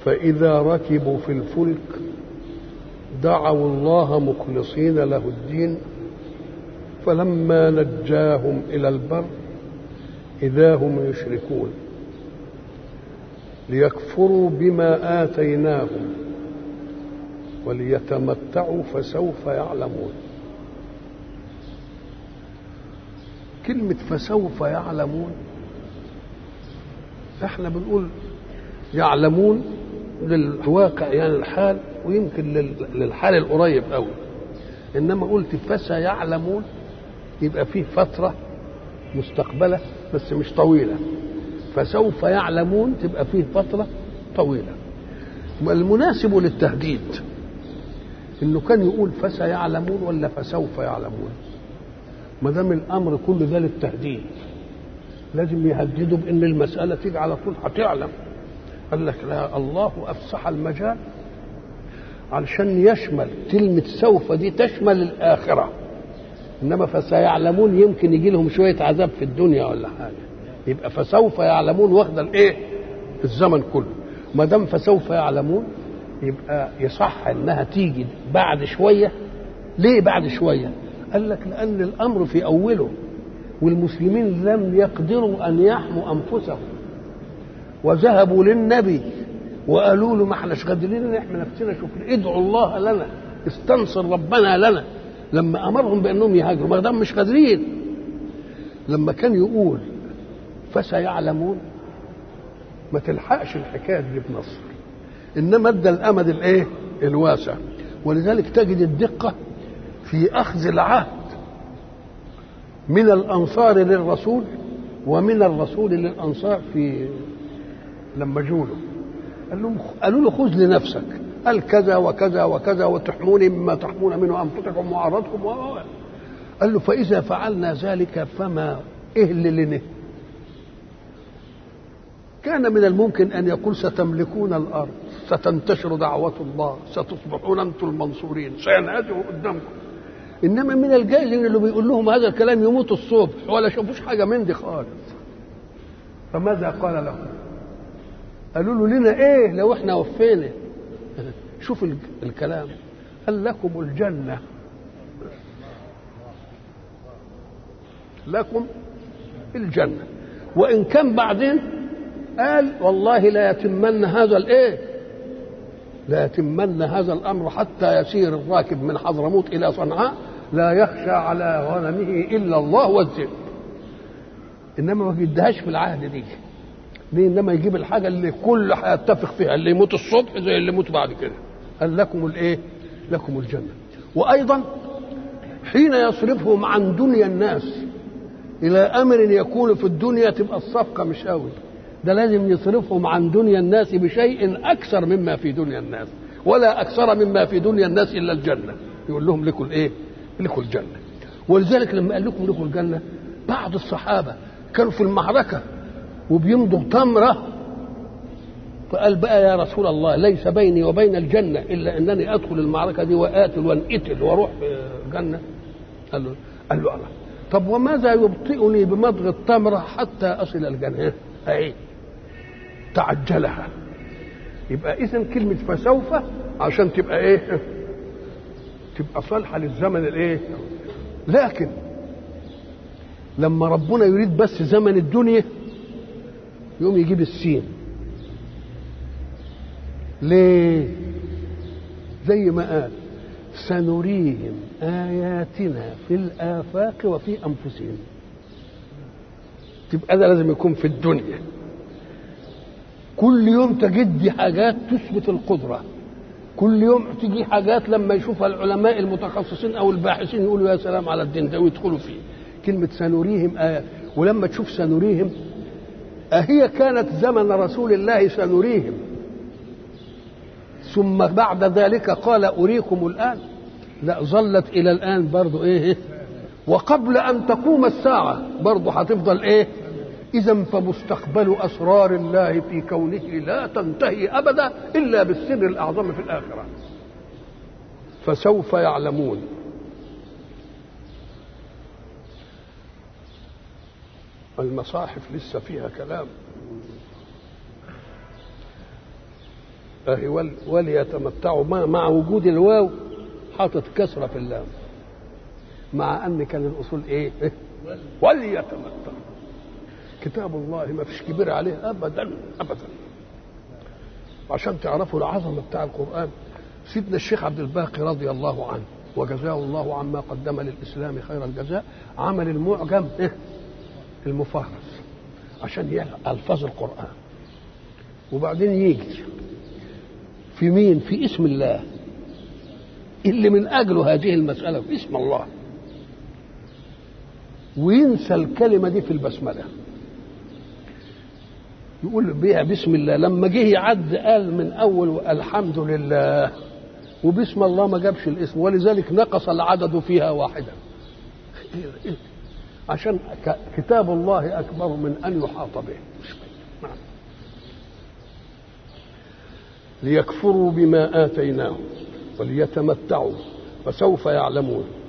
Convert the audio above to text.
فإذا ركبوا في الفلك دعوا الله مخلصين له الدين فلما نجاهم إلى البر إذا هم يشركون ليكفروا بما آتيناهم وليتمتعوا فسوف يعلمون كلمة فسوف يعلمون احنا بنقول يعلمون للواقع يعني الحال ويمكن للحال القريب قوي انما قلت فسيعلمون يبقى فيه فتره مستقبله بس مش طويله فسوف يعلمون تبقى فيه فتره طويله المناسب للتهديد انه كان يقول فسيعلمون ولا فسوف يعلمون ما دام الامر كل ده للتهديد لازم يهددوا بان المساله تيجي على طول هتعلم قال لك لا الله افسح المجال علشان يشمل كلمة سوف دي تشمل الآخرة إنما فسيعلمون يمكن يجي لهم شوية عذاب في الدنيا ولا حاجة يبقى فسوف يعلمون واخدة الإيه؟ الزمن كله ما دام فسوف يعلمون يبقى يصح إنها تيجي بعد شوية ليه بعد شوية؟ قال لك لأن الأمر في أوله والمسلمين لم يقدروا أن يحموا أنفسهم وذهبوا للنبي وقالوا له ما احناش قادرين نحمي نفسنا شوف ادعوا الله لنا استنصر ربنا لنا لما امرهم بانهم يهاجروا ما دام مش قادرين لما كان يقول فسيعلمون ما تلحقش الحكايه دي بنصر انما ادى الامد الايه الواسع ولذلك تجد الدقه في اخذ العهد من الانصار للرسول ومن الرسول للانصار في لما جوله قال لهم قالوا له خذ لنفسك قال كذا وكذا وكذا وتحموني مما تحمون منه انفسكم واعراضكم و قال له فاذا فعلنا ذلك فما اهل لنا كان من الممكن ان يقول ستملكون الارض ستنتشر دعوه الله ستصبحون انتم المنصورين سينهزم قدامكم انما من الجائز ان اللي بيقول لهم هذا الكلام يموتوا الصبح ولا شافوش حاجه من دي خالص فماذا قال لهم قالوا له لنا ايه لو احنا وفينا شوف الكلام قال لكم الجنة لكم الجنة وإن كان بعدين قال والله لا يتمن هذا الايه لا يتمن هذا الأمر حتى يسير الراكب من حضرموت إلى صنعاء لا يخشى على غنمه إلا الله والذئب إنما ما بيديهاش في العهد دي ليه انما يجيب الحاجه اللي كل هيتفق فيها اللي يموت الصبح زي اللي يموت بعد كده قال لكم الايه لكم الجنه وايضا حين يصرفهم عن دنيا الناس الى امر يكون في الدنيا تبقى الصفقه مش قوي ده لازم يصرفهم عن دنيا الناس بشيء اكثر مما في دنيا الناس ولا اكثر مما في دنيا الناس الا الجنه يقول لهم لكم الايه لكم الجنه ولذلك لما قال لكم لكم الجنه بعض الصحابه كانوا في المعركه وبيمضوا تمرة فقال بقى يا رسول الله ليس بيني وبين الجنة إلا أنني أدخل المعركة دي وآتل وانقتل وأروح في الجنة قال له قال له الله طب وماذا يبطئني بمضغ التمرة حتى أصل الجنة أي تعجلها يبقى إذا كلمة فسوف عشان تبقى إيه تبقى صالحة للزمن الإيه لكن لما ربنا يريد بس زمن الدنيا يقوم يجيب السين ليه زي ما قال سنريهم آياتنا في الآفاق وفي أنفسهم تبقى ده لازم يكون في الدنيا كل يوم تجد دي حاجات تثبت القدرة كل يوم تجي حاجات لما يشوفها العلماء المتخصصين أو الباحثين يقولوا يا سلام على الدين ده ويدخلوا فيه كلمة سنريهم آيات ولما تشوف سنريهم أهي كانت زمن رسول الله سنريهم ثم بعد ذلك قال أريكم الآن لا ظلت إلى الآن برضو إيه وقبل أن تقوم الساعة برضو هتفضل إيه إذا فمستقبل أسرار الله في كونه لا تنتهي أبدا إلا بالسر الأعظم في الآخرة فسوف يعلمون المصاحف لسه فيها كلام اهي ول وليتمتعوا مع, مع وجود الواو حاطط كسره في اللام مع ان كان الاصول ايه وليتمتعوا كتاب الله ما فيش كبير عليه ابدا ابدا عشان تعرفوا العظمه بتاع القران سيدنا الشيخ عبد الباقي رضي الله عنه وجزاه الله عما قدم للاسلام خير الجزاء عمل المعجم إيه؟ المفهرس عشان يعرف الفاظ القران وبعدين يجي في مين في اسم الله اللي من اجله هذه المساله في اسم الله وينسى الكلمه دي في البسمله يقول بيها بسم الله لما جه يعد قال من اول الحمد لله وبسم الله ما جابش الاسم ولذلك نقص العدد فيها واحدا عشان كتاب الله اكبر من ان يحاط به ليكفروا بما اتيناهم وليتمتعوا فسوف يعلمون